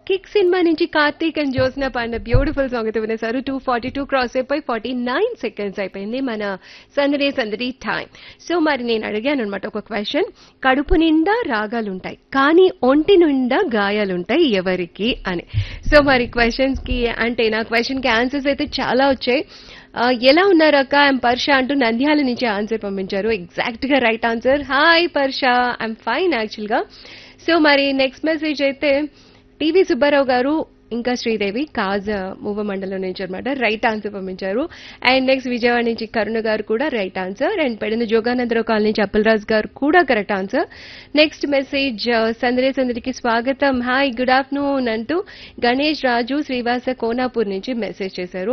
kick cinema నుంచి Karthik and Jyotsna పాడిన beautiful song అయితే వినేశారు టూ ఫార్టీ టూ క్రాస్ అయిపోయి ఫార్టీ నైన్ సెకండ్స్ అయిపోయింది మన సందడి సందడి టైం సో మరి నేను అడిగాను అనమాట ఒక క్వశ్చన్ కడుపు నిండా రాగాలుంటాయి కానీ ఒంటి నిండా గాయాలుంటాయి ఎవరికి అని సో మరి క్వశ్చన్స్ కి అంటే నా క్వశ్చన్ కి ఆన్సర్స్ అయితే చాలా వచ్చాయి ఆ, ఎలా ఉన్నారు అక్క ఐమ్ పర్ష అంటూ నంద్యాల నుంచి ఆన్సర్ పంపించారు ఎగ్జాక్ట్ గా right answer hi Parsha I'm fine actual గా సో మరి నెక్స్ట్ మెసేజ్ అయితే టీవీ సుబ్బారావు గారు ఇంకా శ్రీదేవి కాజ్ మూవ మండలం నుంచి అనమాట రైట్ ఆన్సర్ పంపించారు అండ్ నెక్స్ట్ విజయవాడ నుంచి కరుణ గారు కూడా right answer and Pedana Joganandarao colony నుంచి అప్పలరాజు గారు కూడా కరెక్ట్ ఆన్సర్ నెక్స్ట్ మెసేజ్ సందరే సందరికి స్వాగతం హాయ్ గుడ్ ఆఫ్టర్నూన్ అంటూ గణేష్ రాజు శ్రీవాస కోనాపూర్ నుంచి మెసేజ్ చేశారు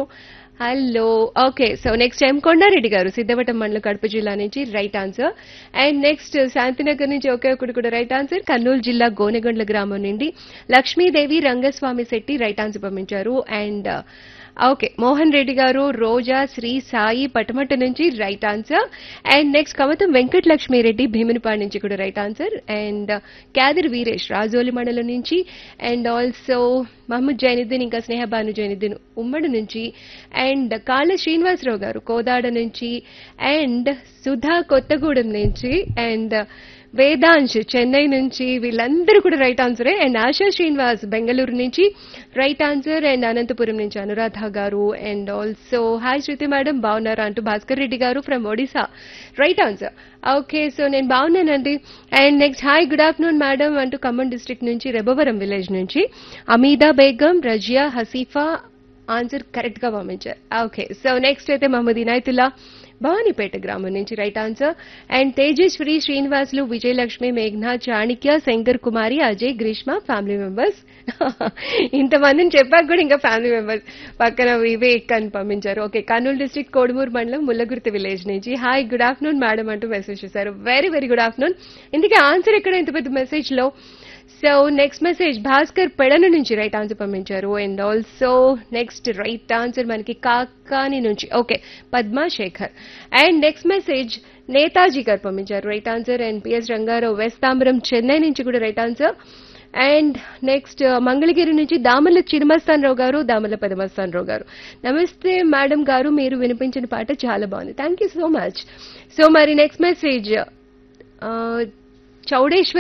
hello okay so next M Kondareddy garu Siddhavatam మండలం కడప జిల్లా నుంచి right answer and next Shantinagar నుంచి ఒకే ఒకటి కూడా రైట్ ఆన్సర్ కర్నూలు జిల్లా గోనెగొండ్ల గ్రామం నుండి లక్ష్మీదేవి రంగస్వామి శెట్టి రైట్ ఆన్సర్ పంపించారు అండ్ ఓకే మోహన్ రెడ్డి గారు రోజా శ్రీ సాయి పటమట నుంచి right answer and next Kamatham Venkata Lakshmi Reddy Bhimunipadu నుంచి కూడా right answer and Khadir Veeresh Rajoli మండలం నుంచి అండ్ ఆల్సో మహమ్మద్ జైనుద్దీన్ ఇంకా స్నేహబాను జైనుద్దీన్ ఉమ్మడి నుంచి అండ్ కాళ్ళ శ్రీనివాసరావు గారు కోదాడ నుంచి అండ్ సుధా కొత్తగూడెం నుంచి అండ్ వేదాంశ్ చెన్నై నుంచి వీళ్ళందరూ కూడా రైట్ ఆన్సరే అండ్ ఆశా శ్రీనివాస్ బెంగళూరు నుంచి రైట్ ఆన్సర్ అండ్ అనంతపురం నుంచి Anuradha garu and also hi Shruti madam బాగున్నారా అంటూ Bhaskar Reddy garu from Odisha right answer okay so నేను బాగున్నానండి and next hi good afternoon madam అంటూ ఖమ్మం డిస్ట్రిక్ట్ నుంచి రెబవరం విలేజ్ నుంచి అమీదా బేగం రజియా హసీఫా ఆన్సర్ కరెక్ట్ గా పంపించారు ఓకే సో నెక్స్ట్ అయితే మహమ్మద్ ఇనాయతుల్లా భవానీపేట గ్రామం నుంచి right answer and Tejaswari Srinivasulu Vijayalakshmi మేఘ్నా చాణిక్య శంకర్ కుమారి అజయ్ గ్రీష్మ ఫ్యామిలీ మెంబర్స్ ఇంతమందిని చెప్పాక కూడా ఇంకా ఫ్యామిలీ మెంబర్స్ పక్కన వివేక్ అని పంపించారు ఓకే కర్నూలు డిస్ట్రిక్ట్ కోడుమూరు మండలం ముల్లగుర్తి విలేజ్ నుంచి హాయ్ గుడ్ ఆఫ్టర్నూన్ మేడం అంటూ మెసేజ్ చేశారు వెరీ వెరీ గుడ్ ఆఫ్టర్నూన్ ఇందుకే ఆన్సర్ ఎక్కడ ఇంత పెద్ద మెసేజ్ లో so next message Bhaskar Pedana నుంచి రైట్ ఆన్సర్ పంపించారు and also next right answer మనకి కాకాని నుంచి okay Padma Shekar and next message Netaji garu పంపించారు right answer and PS Rangarao west Tambaram Chennai నుంచి కూడా right answer and next Mangalagiri నుంచి దామల చిరుమస్తాన్ రావు గారు దామల పదమస్తాన్ రావు గారు నమస్తే మేడం గారు మీరు వినిపించిన పాట చాలా బాగుంది thank you so much so మరి నెక్స్ట్ మెసేజ్ చౌడేశ్వరి